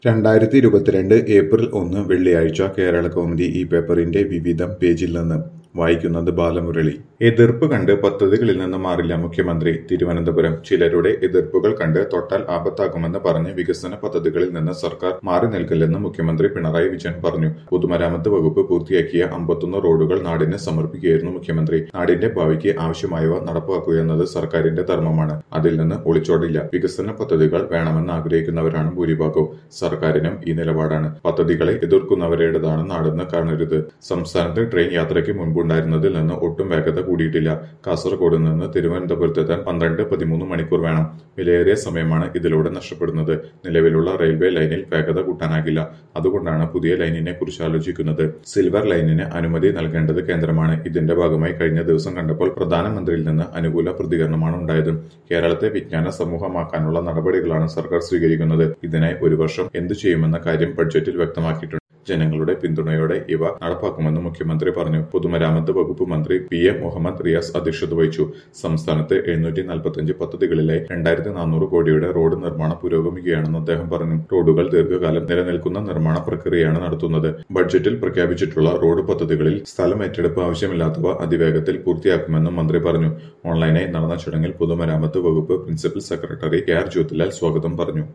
രണ്ടായിരത്തി ഇരുപത്തിരണ്ട് ഏപ്രിൽ ഒന്ന് വെള്ളിയാഴ്ച കേരള കൗമുദി ഈ പേപ്പറിന്റെ വിവിധം പേജിൽ നിന്ന് വായിക്കുന്നത് ബാലമുരളി എതിർപ്പ് കണ്ട് പദ്ധതികളിൽ നിന്ന് മാറില്ല മുഖ്യമന്ത്രി തിരുവനന്തപുരം ചിലരുടെ എതിർപ്പുകൾ കണ്ട് തൊട്ടാൽ ആപത്താകുമെന്ന് പറഞ്ഞ് വികസന പദ്ധതികളിൽ നിന്ന് സർക്കാർ മാറി നിൽക്കില്ലെന്ന് മുഖ്യമന്ത്രി പിണറായി വിജയൻ പറഞ്ഞു പൊതുമരാമത്ത് വകുപ്പ് പൂർത്തിയാക്കിയ അമ്പത്തൊന്ന് റോഡുകൾ നാടിന് സമർപ്പിക്കുകയായിരുന്നു മുഖ്യമന്ത്രി നാടിന്റെ ഭാവിക്ക് ആവശ്യമായവ നടപ്പാക്കുക എന്നത് സർക്കാരിന്റെ ധർമ്മമാണ് അതിൽ നിന്ന് ഒളിച്ചോടില്ല വികസന പദ്ധതികൾ വേണമെന്ന് ആഗ്രഹിക്കുന്നവരാണ് ഭൂരിഭാഗവും സർക്കാരിനും ഈ നിലപാടാണ് പദ്ധതികളെ എതിർക്കുന്നവരുടേതാണ് നാടെന്ന് കാണരുത് സംസ്ഥാനത്ത് ട്രെയിൻ യാത്രയ്ക്ക് മുൻപുണ്ടായിരുന്നതിൽ നിന്ന് ഒട്ടും വേഗത കൂടിയിട്ടില്ല കാസർഗോഡ് നിന്ന് തിരുവനന്തപുരത്തെത്താൻ പന്ത്രണ്ട് പതിമൂന്ന് മണിക്കൂർ വേണം വിലയേറിയ സമയമാണ് ഇതിലൂടെ നഷ്ടപ്പെടുന്നത് നിലവിലുള്ള റെയിൽവേ ലൈനിൽ വേഗത കൂട്ടാനാകില്ല അതുകൊണ്ടാണ് പുതിയ ലൈനിനെ കുറിച്ച് ആലോചിക്കുന്നത് സിൽവർ ലൈനിന് അനുമതി നൽകേണ്ടത് കേന്ദ്രമാണ് ഇതിന്റെ ഭാഗമായി കഴിഞ്ഞ ദിവസം കണ്ടപ്പോൾ പ്രധാനമന്ത്രിയിൽ നിന്ന് അനുകൂല പ്രതികരണമാണ് ഉണ്ടായത് കേരളത്തെ വിജ്ഞാന സമൂഹമാക്കാനുള്ള നടപടികളാണ് സർക്കാർ സ്വീകരിക്കുന്നത് ഇതിനായി ഒരു വർഷം എന്തു ചെയ്യുമെന്ന കാര്യം ബഡ്ജറ്റിൽ വ്യക്തമാക്കിയിട്ടുണ്ട് ജനങ്ങളുടെ പിന്തുണയോടെ ഇവ നടപ്പാക്കുമെന്ന് മുഖ്യമന്ത്രി പറഞ്ഞു പൊതുമരാമത്ത് വകുപ്പ് മന്ത്രി പി എം മുഹമ്മദ് റിയാസ് അധ്യക്ഷത വഹിച്ചു സംസ്ഥാനത്ത് എഴുന്നൂറ്റി നാൽപ്പത്തിയഞ്ച് പദ്ധതികളിലായി രണ്ടായിരത്തി നാനൂറ് കോടിയുടെ റോഡ് നിർമ്മാണം പുരോഗമിക്കുകയാണെന്ന് അദ്ദേഹം പറഞ്ഞു റോഡുകൾ ദീർഘകാലം നിലനിൽക്കുന്ന നിർമ്മാണ പ്രക്രിയയാണ് നടത്തുന്നത് ബഡ്ജറ്റിൽ പ്രഖ്യാപിച്ചിട്ടുള്ള റോഡ് പദ്ധതികളിൽ സ്ഥലം ഏറ്റെടുപ്പ് ആവശ്യമില്ലാത്തവ അതിവേഗത്തിൽ പൂർത്തിയാക്കുമെന്നും മന്ത്രി പറഞ്ഞു ഓൺലൈനായി നടന്ന ചടങ്ങിൽ പൊതുമരാമത്ത് വകുപ്പ് principal secretary K R Jyothilal സ്വാഗതം പറഞ്ഞു